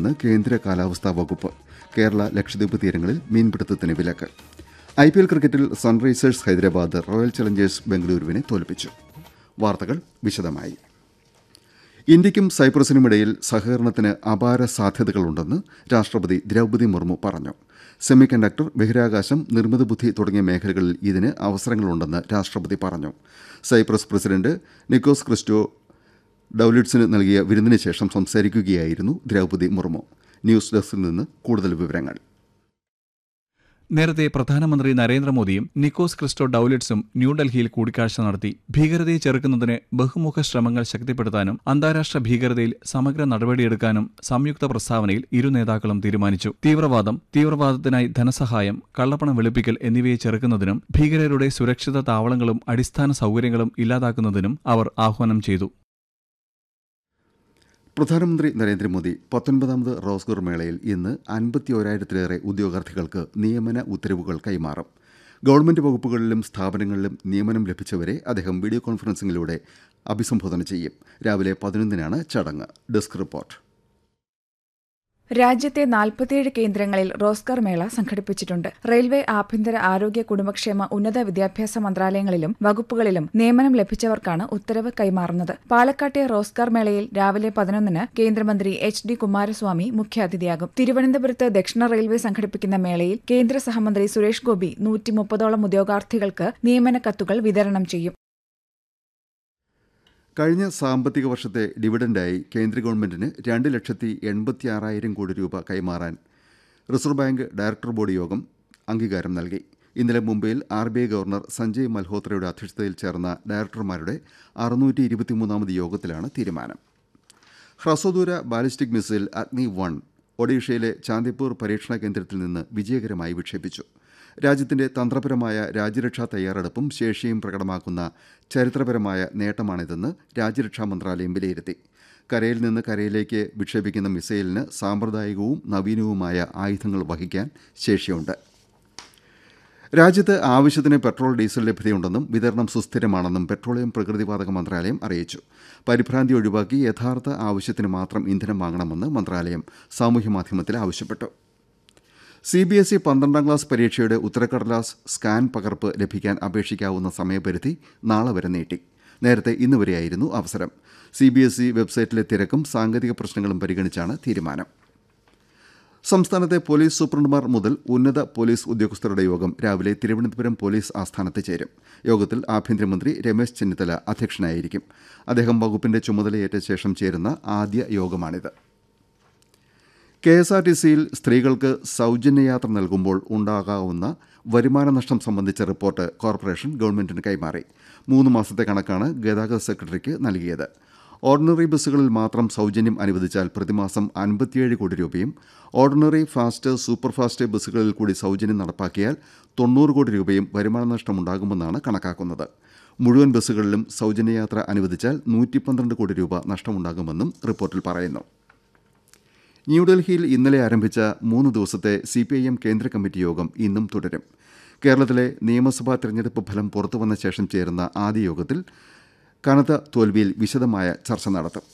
തുടരുമെന്ന് കേന്ദ്ര കാലാവസ്ഥാ വകുപ്പ് കേരള ലക്ഷദ്വീപ് തീരങ്ങളിൽ മീൻപിടുത്തത്തിന് വിലക്ക് ഐ പി എൽ ക്രിക്കറ്റിൽ സൺറൈസേഴ്സ് ഹൈദരാബാദ് റോയൽ ചലഞ്ചേഴ്സ് ബംഗളൂരുവിനെ തോൽപ്പിച്ചു വാർത്തകൾ വിശദമായി ഇന്ത്യയ്ക്കും സൈപ്രസിനുമിടയിൽ സഹകരണത്തിന് അപാര സാധ്യതകളുണ്ടെന്ന് രാഷ്ട്രപതി ദ്രൌപതി മുർമു പറഞ്ഞു സെമി കണ്ടക്ടർ ബഹിരാകാശം നിർമ്മിത ബുദ്ധി തുടങ്ങിയ മേഖലകളിൽ ഇതിന് അവസരങ്ങളുണ്ടെന്ന് രാഷ്ട്രപതി പറഞ്ഞു സൈപ്രസ് പ്രസിഡന്റ് നിക്കോസ് ക്രിസ്റ്റോ ഡൌലിഡ്സിന് നൽകിയ വിരുന്നിന് ശേഷം സംസാരിക്കുകയായിരുന്നു ദ്രൌപതി മുർമു ന്യൂസ് ഡെസ്കിൽ നിന്ന് കൂടുതൽ വിവരങ്ങൾ നേരത്തെ പ്രധാനമന്ത്രി നരേന്ദ്രമോദിയും നിക്കോസ് ക്രിസ്റ്റോ ഡൌലിറ്റ്സും ന്യൂഡൽഹിയിൽ കൂടിക്കാഴ്ച നടത്തി ഭീകരതയെ ചെറുക്കുന്നതിന് ബഹുമുഖ ശ്രമങ്ങൾ ശക്തിപ്പെടുത്താനും അന്താരാഷ്ട്ര ഭീകരതയിൽ സമഗ്ര നടപടിയെടുക്കാനും സംയുക്ത പ്രസ്താവനയിൽ ഇരു നേതാക്കളും തീരുമാനിച്ചു തീവ്രവാദം തീവ്രവാദത്തിനായി ധനസഹായം കള്ളപ്പണം വെളുപ്പിക്കൽ എന്നിവയെ ചെറുക്കുന്നതിനും ഭീകരരുടെ സുരക്ഷിത താവളങ്ങളും അടിസ്ഥാന സൗകര്യങ്ങളും ഇല്ലാതാക്കുന്നതിനും അവർ ആഹ്വാനം ചെയ്തു പ്രധാനമന്ത്രി നരേന്ദ്രമോദി പത്തൊൻപതാമത് റോസ്ഗർ മേളയിൽ ഇന്ന് അൻപത്തി ഒരായിരത്തിലേറെ ഉദ്യോഗാർത്ഥികൾക്ക് നിയമന ഉത്തരവുകൾ കൈമാറും ഗവൺമെന്റ് വകുപ്പുകളിലും സ്ഥാപനങ്ങളിലും നിയമനം ലഭിച്ചവരെ അദ്ദേഹം വീഡിയോ കോൺഫറൻസിംഗിലൂടെ അഭിസംബോധന ചെയ്യും രാവിലെ പതിനൊന്നിനാണ് ചടങ്ങ് ഡെസ്ക് റിപ്പോർട്ട് രാജ്യത്തെ നാൽപ്പത്തിയേഴ് കേന്ദ്രങ്ങളിൽ റോസ്കർ മേള സംഘടിപ്പിച്ചിട്ടുണ്ട് റെയിൽവേ ആഭ്യന്തര ആരോഗ്യ കുടുംബക്ഷേമ ഉന്നത വിദ്യാഭ്യാസ മന്ത്രാലയങ്ങളിലും വകുപ്പുകളിലും നിയമനം ലഭിച്ചവർക്കാണ് ഉത്തരവ് കൈമാറുന്നത് പാലക്കാട്ടെ റോസ്കർ മേളയിൽ രാവിലെ പതിനൊന്നിന് കേന്ദ്രമന്ത്രി എച്ച് ഡി കുമാരസ്വാമി മുഖ്യാതിഥിയാകും തിരുവനന്തപുരത്ത് ദക്ഷിണ റെയിൽവേ സംഘടിപ്പിക്കുന്ന മേളയിൽ കേന്ദ്ര സഹമന്ത്രി സുരേഷ് ഗോപി നൂറ്റി മുപ്പതോളം ഉദ്യോഗാർത്ഥികൾക്ക് നിയമന കത്തുകൾ വിതരണം ചെയ്യും കഴിഞ്ഞ സാമ്പത്തിക വർഷത്തെ ഡിവിഡന്റായി കേന്ദ്ര ഗവൺമെന്റിന് രണ്ട് ലക്ഷത്തി എൺപത്തി ആറായിരം കോടി രൂപ കൈമാറാൻ റിസർവ് ബാങ്ക് ഡയറക്ടർ ബോർഡ് യോഗം അംഗീകാരം നൽകി ഇന്നലെ മുംബൈയിൽ R B I governor Sanjay മൽഹോത്രയുടെ അധ്യക്ഷതയിൽ ചേർന്ന ഡയറക്ടർമാരുടെ അറുന്നൂറ്റി ഇരുപത്തിമൂന്നാമത് യോഗത്തിലാണ് തീരുമാനം ഹ്രസ്വദൂര ബാലിസ്റ്റിക് മിസൈൽ അഗ്നി വൺ ഒഡീഷയിലെ ചാന്ദിപ്പൂർ പരീക്ഷണ കേന്ദ്രത്തിൽ നിന്ന് വിജയകരമായി വിക്ഷേപിച്ചു രാജ്യത്തിന്റെ തന്ത്രപരമായ രാജ്യരക്ഷാ തയ്യാറെടുപ്പും ശേഷിയും പ്രകടമാക്കുന്ന ചരിത്രപരമായ നേട്ടമാണിതെന്ന് രാജ്യരക്ഷാ മന്ത്രാലയം വിലയിരുത്തി കരയിൽ നിന്ന് കരയിലേക്ക് വിക്ഷേപിക്കുന്ന മിസൈലിന് സാമ്പ്രദായികവും നവീനവുമായ ആയുധങ്ങൾ വഹിക്കാൻ ശേഷിയുണ്ട് രാജ്യത്ത് ആവശ്യത്തിന് പെട്രോൾ ഡീസൽ ലഭ്യതയുണ്ടെന്നും വിതരണം സുസ്ഥിരമാണെന്നും പെട്രോളിയം പ്രകൃതിവാതക മന്ത്രാലയം അറിയിച്ചു പരിഭ്രാന്തി ഒഴിവാക്കി യഥാർത്ഥ ആവശ്യത്തിന് മാത്രം ഇന്ധനം വാങ്ങണമെന്ന് മന്ത്രാലയം സാമൂഹ്യമാധ്യമത്തിൽ ആവശ്യപ്പെട്ടു സി ബി എസ് ഇ പന്ത്രണ്ടാം ക്ലാസ് പരീക്ഷയുടെ ഉത്തരക്കടലാസ് സ്കാൻ പകർപ്പ് ലഭിക്കാൻ അപേക്ഷിക്കാവുന്ന സമയപരിധി നാളെ വരെ നീട്ടി നേരത്തെ ഇന്ന് വരെയായിരുന്നു അവസരം സി ബി എസ് ഇ വെബ്സൈറ്റിലെ തിരക്കും സാങ്കേതിക പ്രശ്നങ്ങളും പരിഗണിച്ചാണ് തീരുമാനം സംസ്ഥാനത്തെ പോലീസ് സൂപ്രണ്ടുമാർ മുതൽ ഉന്നത പോലീസ് ഉദ്യോഗസ്ഥരുടെ യോഗം രാവിലെ തിരുവനന്തപുരം പോലീസ് ആസ്ഥാനത്ത് ചേരും യോഗത്തിൽ ആഭ്യന്തരമന്ത്രി രമേശ് ചെന്നിത്തല അധ്യക്ഷനായിരിക്കും അദ്ദേഹം വകുപ്പിന്റെ ചുമതലയേറ്റ ശേഷം ചേരുന്ന ആദ്യ യോഗമാണിത് കെ എസ് ആർ ടി സിയിൽ സ്ത്രീകൾക്ക് സൗജന്യയാത്ര നൽകുമ്പോൾ ഉണ്ടാകാവുന്ന വരുമാന നഷ്ടം സംബന്ധിച്ച റിപ്പോർട്ട് കോർപ്പറേഷൻ ഗവൺമെന്റിന് കൈമാറി മൂന്ന് മാസത്തെ കണക്കാണ് ഗതാഗത സെക്രട്ടറിക്ക് നൽകിയത് ഓർഡിനറി ബസ്സുകളിൽ മാത്രം സൗജന്യം അനുവദിച്ചാൽ പ്രതിമാസം അൻപത്തിയേഴ് കോടി രൂപയും ഓർഡിനറി ഫാസ്റ്റ് സൂപ്പർഫാസ്റ്റ് ബസ്സുകളിൽ കൂടി സൗജന്യം നടപ്പാക്കിയാൽ തൊണ്ണൂറ് കോടി രൂപയും വരുമാന നഷ്ടമുണ്ടാകുമെന്നാണ് കണക്കാക്കുന്നത് മുഴുവൻ ബസ്സുകളിലും സൗജന്യയാത്ര അനുവദിച്ചാൽ നൂറ്റി പന്ത്രണ്ട് കോടി രൂപ നഷ്ടമുണ്ടാകുമെന്നും റിപ്പോർട്ടിൽ പറയുന്നു ന്യൂഡൽഹിയിൽ ഇന്നലെ ആരംഭിച്ച മൂന്ന് ദിവസത്തെ സി പി ഐ എം കേന്ദ്ര കമ്മിറ്റി യോഗം ഇന്നും തുടരും കേരളത്തിലെ നിയമസഭാ തെരഞ്ഞെടുപ്പ് ഫലം പുറത്തുവന്ന ശേഷം ചേരുന്ന ആദ്യ യോഗത്തിൽ കനത്ത തോൽവിയിൽ വിശദമായ ചർച്ച നടത്തും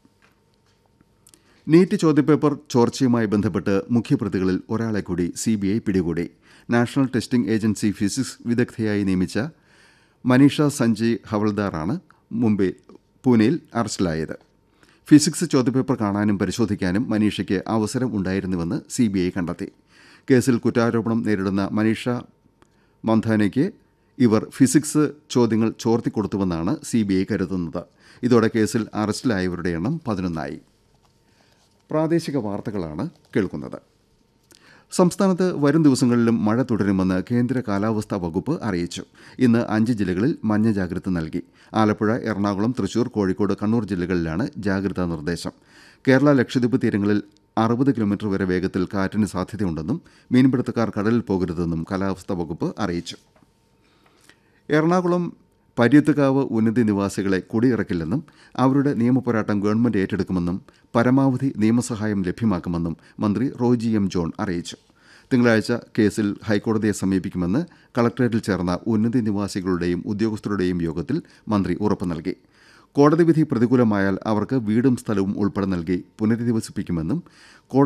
നീറ്റ് ചോദ്യപേപ്പർ ചോർച്ചയുമായി ബന്ധപ്പെട്ട് മുഖ്യപ്രതികളിൽ ഒരാളെ കൂടി സി ബി ഐ പിടികൂടി നാഷണൽ ടെസ്റ്റിംഗ് ഏജൻസി ഫിസിക്സ് വിദഗ്ധയായി നിയമിച്ച മനീഷ സഞ്ജയ് ഹവൽദാറാണ് മുംബൈ പൂനെയിൽ അറസ്റ്റിലായത് ഫിസിക്സ് ചോദ്യപേപ്പർ കാണാനും പരിശോധിക്കാനും മനീഷയ്ക്ക് അവസരം ഉണ്ടായിരുന്നുവെന്ന് സി ബി ഐ കണ്ടെത്തി കേസിൽ കുറ്റാരോപണം നേരിടുന്ന മനീഷ മന്ധാനയ്ക്ക് ഇവർ ഫിസിക്സ് ചോദ്യങ്ങൾ ചോർത്തിക്കൊടുത്തുവെന്നാണ് സി ബി ഐ കരുതുന്നത് ഇതോടെ കേസിൽ അറസ്റ്റിലായവരുടെ എണ്ണം പതിനൊന്നായി പ്രാദേശിക വാർത്തകളാണ് കേൾക്കുന്നത് സംസ്ഥാനത്ത് വരും ദിവസങ്ങളിലും മഴ തുടരുമെന്ന് കേന്ദ്ര കാലാവസ്ഥാ വകുപ്പ് അറിയിച്ചു ഇന്ന് അഞ്ച് ജില്ലകളിൽ മഞ്ഞ ജാഗ്രത നൽകി ആലപ്പുഴ എറണാകുളം തൃശൂർ കോഴിക്കോട് കണ്ണൂർ ജില്ലകളിലാണ് ജാഗ്രതാ നിർദ്ദേശം കേരള ലക്ഷദ്വീപ് തീരങ്ങളിൽ അറുപത് കിലോമീറ്റർ വരെ വേഗത്തിൽ കാറ്റിന് സാധ്യതയുണ്ടെന്നും മീൻപിടുത്തക്കാർ കടലിൽ പോകരുതെന്നും കാലാവസ്ഥാ വകുപ്പ് അറിയിച്ചു എറണാകുളം പര്യത്തുകാവ് ഉന്നതി നിവാസികളെ കുടിയിറക്കില്ലെന്നും അവരുടെ നിയമപോരാട്ടം ഗവൺമെന്റ് ഏറ്റെടുക്കുമെന്നും പരമാവധി നിയമസഹായം ലഭ്യമാക്കുമെന്നും മന്ത്രി റോജി എം ജോൺ അറിയിച്ചു തിങ്കളാഴ്ച കേസിൽ ഹൈക്കോടതിയെ സമീപിക്കുമെന്ന് കളക്ടറേറ്റിൽ ചേർന്ന ഉന്നതി നിവാസികളുടെയും ഉദ്യോഗസ്ഥരുടെയും യോഗത്തിൽ മന്ത്രി ഉറപ്പു നൽകി കോടതി വിധി പ്രതികൂലമായാൽ അവർക്ക് വീടും സ്ഥലവും ഉൾപ്പെടെ നൽകി പുനരധിവസിപ്പിക്കുമെന്നും